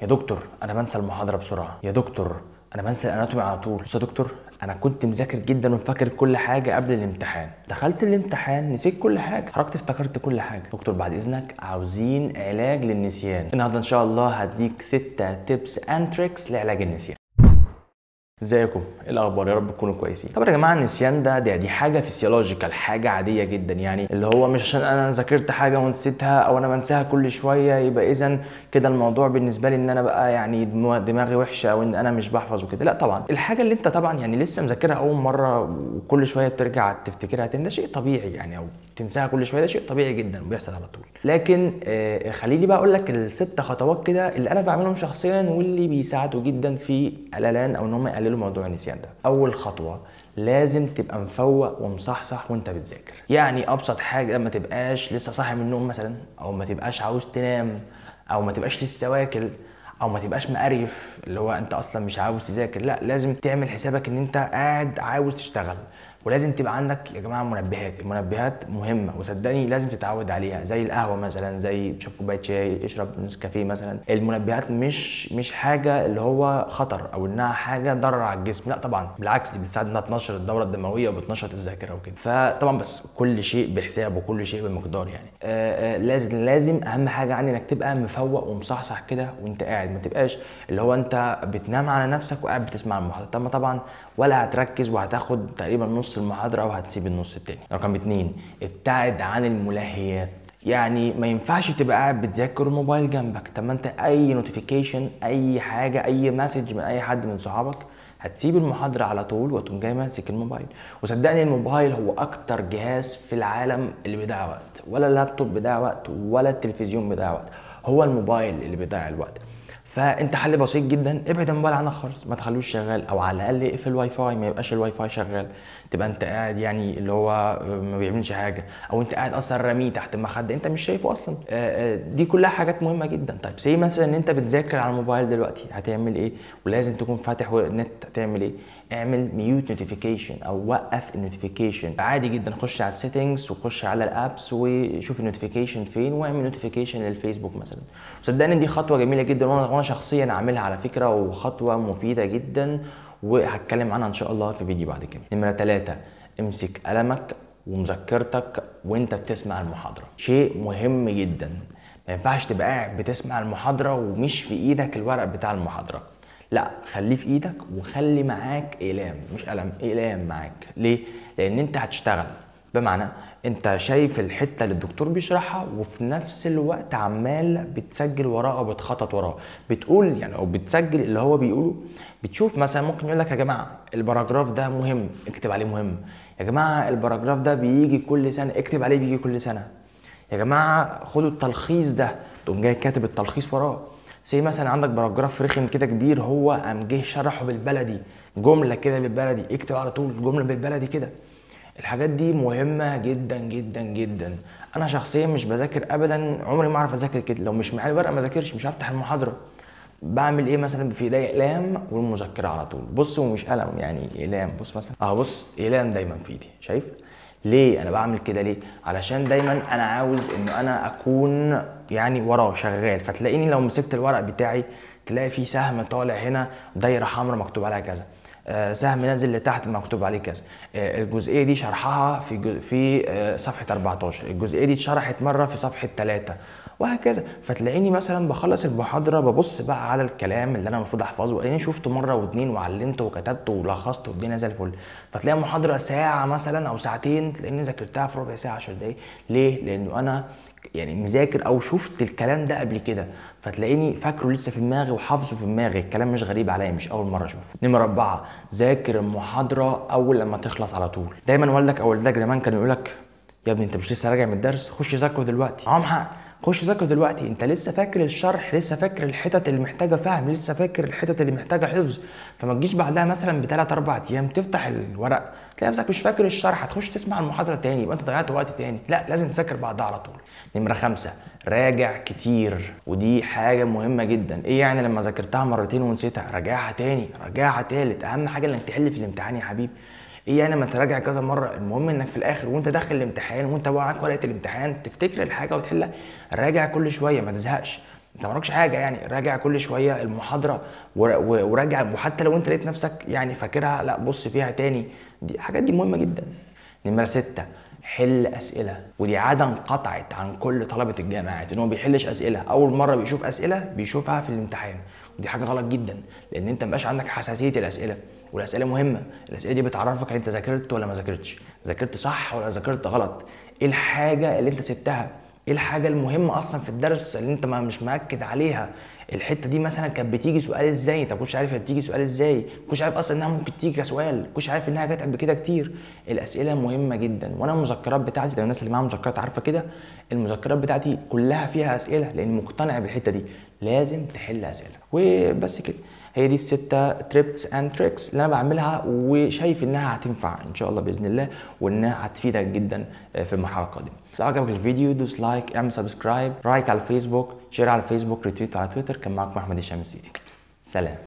يا دكتور انا بنسى المحاضره بسرعه يا دكتور انا بنسى الاناتومي على طول بص يا دكتور انا كنت مذاكر جدا وفاكر كل حاجه قبل الامتحان دخلت الامتحان نسيت كل حاجه خرجت افتكرت كل حاجه دكتور بعد اذنك عاوزين علاج للنسيان النهارده ان شاء الله هديك ستة تيبس اند تريكس لعلاج النسيان ازيكم ايه الاخبار يا رب تكونوا كويسين طبعا يا جماعه النسيان ده دي, دي حاجه فيسيولوجيكال حاجه عاديه جدا يعني اللي هو مش عشان انا ذاكرت حاجه ونسيتها او انا بنساها كل شويه يبقى اذا كده الموضوع بالنسبه لي ان انا بقى يعني دماغ- دماغي وحشه او ان انا مش بحفظ وكده لا طبعا الحاجه اللي انت طبعا يعني لسه مذاكرها اول مره وكل شويه بترجع تفتكرها تاني ده شيء طبيعي يعني او تنساها كل شويه ده شيء طبيعي جدا وبيحصل على طول لكن آه خليني بقى اقول لك الست خطوات كده اللي انا بعملهم شخصيا واللي بيساعدوا جدا في قللان او ان هم يقللوا موضوع النسيان ده اول خطوه لازم تبقى مفوق ومصحصح وانت بتذاكر يعني ابسط حاجه ما تبقاش لسه صاحي من النوم مثلا او ما تبقاش عاوز تنام او ما تبقاش لسه واكل او ما تبقاش مقرف اللي هو انت اصلا مش عاوز تذاكر لا لازم تعمل حسابك ان انت قاعد عاوز تشتغل ولازم تبقى عندك يا جماعه منبهات المنبهات مهمه وصدقني لازم تتعود عليها زي القهوه مثلا زي تشرب كوبايه شاي اشرب نسكافيه مثلا المنبهات مش مش حاجه اللي هو خطر او انها حاجه ضرر على الجسم لا طبعا بالعكس دي بتساعد انها تنشط الدوره الدمويه وبتنشط الذاكره وكده فطبعا بس كل شيء بحساب وكل شيء بمقدار يعني آه آه لازم لازم اهم حاجه عندي انك تبقى مفوق ومصحصح كده وانت قاعد ما تبقاش اللي هو انت بتنام على نفسك وقاعد بتسمع المحاضره طب ما طبعا ولا هتركز وهتاخد تقريبا نص المحاضره وهتسيب النص التاني رقم اتنين ابتعد عن الملهيات يعني ما ينفعش تبقى قاعد بتذاكر الموبايل جنبك طب ما انت اي نوتيفيكيشن اي حاجه اي مسج من اي حد من صحابك هتسيب المحاضرة على طول وتقوم جاي ماسك الموبايل وصدقني الموبايل هو أكتر جهاز في العالم اللي بيضيع وقت ولا اللابتوب بيضيع وقت ولا التلفزيون بيضيع وقت هو الموبايل اللي بيضيع الوقت فانت حل بسيط جدا ابعد الموبايل عنك خالص ما تخلوش شغال او على الاقل اقفل الواي فاي ما يبقاش الواي فاي شغال تبقى انت قاعد يعني اللي هو ما بيعملش حاجه او انت قاعد اصلا راميه تحت المخده انت مش شايفه اصلا آه، آه، دي كلها حاجات مهمه جدا طيب سي مثلا ان انت بتذاكر على الموبايل دلوقتي هتعمل ايه ولازم تكون فاتح النت هتعمل ايه اعمل ميوت نوتيفيكيشن او وقف النوتيفيكيشن عادي جدا خش على السيتنجز وخش على الابس وشوف النوتيفيكيشن فين واعمل نوتيفيكيشن للفيسبوك مثلا صدقني دي خطوه جميله جدا وانا وانا شخصيا عاملها على فكره وخطوه مفيده جدا وهتكلم عنها ان شاء الله في فيديو بعد كده نمره ثلاثة امسك قلمك ومذكرتك وانت بتسمع المحاضره شيء مهم جدا ما ينفعش تبقى قاعد بتسمع المحاضره ومش في ايدك الورق بتاع المحاضره لا خليه في ايدك وخلي معاك اقلام مش قلم اقلام معاك ليه لان انت هتشتغل بمعنى انت شايف الحته اللي الدكتور بيشرحها وفي نفس الوقت عمال بتسجل وراه او بتخطط وراه بتقول يعني او بتسجل اللي هو بيقوله بتشوف مثلا ممكن يقول لك يا جماعه الباراجراف ده مهم اكتب عليه مهم يا جماعه الباراجراف ده بيجي كل سنه اكتب عليه بيجي كل سنه يا جماعه خدوا التلخيص ده تقوم جاي كاتب التلخيص وراه زي مثلا عندك باراجراف رخم كده كبير هو قام جه شرحه بالبلدي جمله كده بالبلدي اكتب على طول جمله بالبلدي كده الحاجات دي مهمه جدا جدا جدا انا شخصيا مش بذاكر ابدا عمري ما اعرف اذاكر كده لو مش معايا الورقه ما ذاكرش مش هفتح المحاضره بعمل ايه مثلا في ايديا اقلام والمذكره على طول بص ومش قلم يعني اقلام بص مثلا اه بص اقلام دايما في ايدي شايف ليه انا بعمل كده ليه علشان دايما انا عاوز ان انا اكون يعني وراه شغال فتلاقيني لو مسكت الورق بتاعي تلاقي فيه سهم طالع هنا دايره حمراء مكتوب عليها كذا آه، سهم نازل لتحت مكتوب عليه كذا آه، الجزئيه دي شرحها في جو- في آه، صفحه 14 الجزئيه دي اتشرحت مره في صفحه 3 وهكذا فتلاقيني مثلا بخلص المحاضره ببص بقى على الكلام اللي انا المفروض احفظه لاني شفته مره واتنين وعلمته وكتبته ولخصته والدنيا زي الفل فتلاقي محاضره ساعه مثلا او ساعتين تلاقيني ذاكرتها في ربع ساعه 10 دقايق ليه لانه انا يعني مذاكر او شفت الكلام ده قبل كده فتلاقيني فاكره لسه في دماغي وحافظه في دماغي الكلام مش غريب عليا مش اول مره اشوفه نمره اربعه ذاكر المحاضره اول لما تخلص على طول دايما والدك او والدك زمان كانوا يقول لك يا ابني انت مش لسه راجع من الدرس خش ذاكره دلوقتي معاهم حق خش ذاكره دلوقتي انت لسه فاكر الشرح لسه فاكر الحتت اللي محتاجه فهم لسه فاكر الحتت اللي محتاجه حفظ فما تجيش بعدها مثلا بثلاث اربع ايام تفتح الورق تلاقي نفسك مش فاكر الشرح هتخش تسمع المحاضره تاني يبقى انت ضيعت وقت تاني لا لازم تذاكر بعدها على طول نمره خمسة راجع كتير ودي حاجة مهمة جدا ايه يعني لما ذاكرتها مرتين ونسيتها راجعها تاني راجعها تالت اهم حاجة انك تحل في الامتحان يا حبيبي ايه يعني لما تراجع كذا مره المهم انك في الاخر وانت داخل الامتحان وانت معاك ورقه الامتحان تفتكر الحاجه وتحلها راجع كل شويه ما تزهقش انت ما وراكش حاجه يعني راجع كل شويه المحاضره ور- و- وراجع وحتى لو انت لقيت نفسك يعني فاكرها لا بص فيها تاني دي الحاجات دي مهمه جدا نمره ستة حل اسئله ودي عاده انقطعت عن كل طلبه الجامعات ان هو ما بيحلش اسئله اول مره بيشوف اسئله بيشوفها في الامتحان ودي حاجه غلط جدا لان انت مبقاش عندك حساسيه الاسئله والاسئله مهمه الاسئله دي بتعرفك هل انت ذاكرت ولا ما ذاكرتش ذاكرت صح ولا ذاكرت غلط ايه الحاجه اللي انت سبتها ايه الحاجه المهمه اصلا في الدرس اللي انت ما مش مأكد عليها الحته دي مثلا كانت بتيجي سؤال ازاي انت ما كنتش عارف هي بتيجي سؤال ازاي ما كنتش عارف اصلا انها ممكن تيجي كسؤال ما كنتش عارف انها جت قبل كده كتير الاسئله مهمه جدا وانا المذكرات بتاعتي لو الناس اللي معاها مذكرات عارفه كده المذكرات بتاعتي كلها فيها اسئله لان مقتنع بالحته دي لازم تحل اسئله وبس كده هي دي الستة تريبس اند تريكس اللي انا بعملها وشايف انها هتنفع ان شاء الله باذن الله وانها هتفيدك جدا في المرحله القادمه لو عجبك الفيديو دوس لايك اعمل سبسكرايب رايك على الفيسبوك شير على الفيسبوك ريتويت على تويتر كان معاكم احمد هشام السيسي سلام